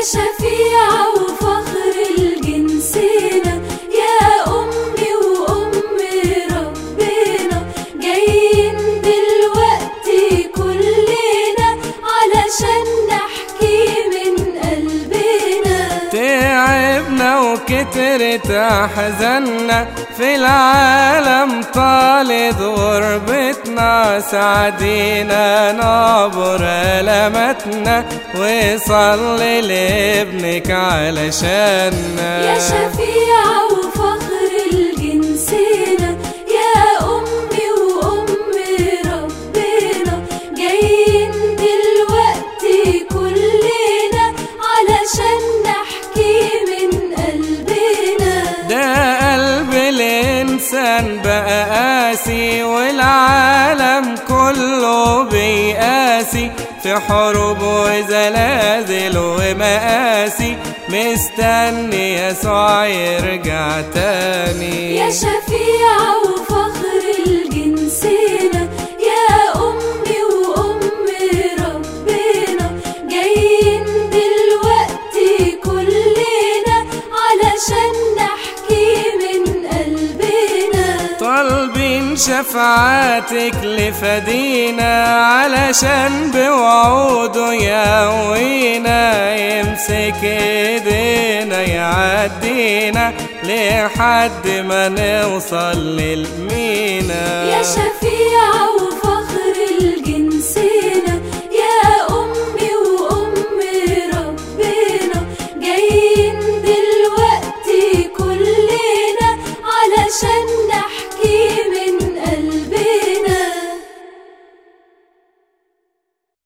شفيع وفخر الجنسنا يا أمي وأم ربنا جايين دلوقتي كلنا علشان نحكي من قلبنا تعبنا وكترت أحزاننا في العالم طالت غربتنا ساعدينا نعبر ألماتنا وصلي لابنك علشاننا يا شفيع وفخر الجنسنا يا أمي وأم ربنا جايين دلوقتي كلنا علشان نحكي من قلبنا ده قلب الإنسان بقى قاسي والعالم كله بيقاسي في حروب وزلازل ومآسي مستني يسوع يرجع تاني يا شفيع وفخر الجنسنا يا أمي وأم ربنا جايين دلوقتي كلنا علشان نحكي من قلبنا طالبين شفاعتك لفدينا علشان بوعوده يقوينا يمسك ايدينا يعدينا لحد ما نوصل للمينا يا شفيع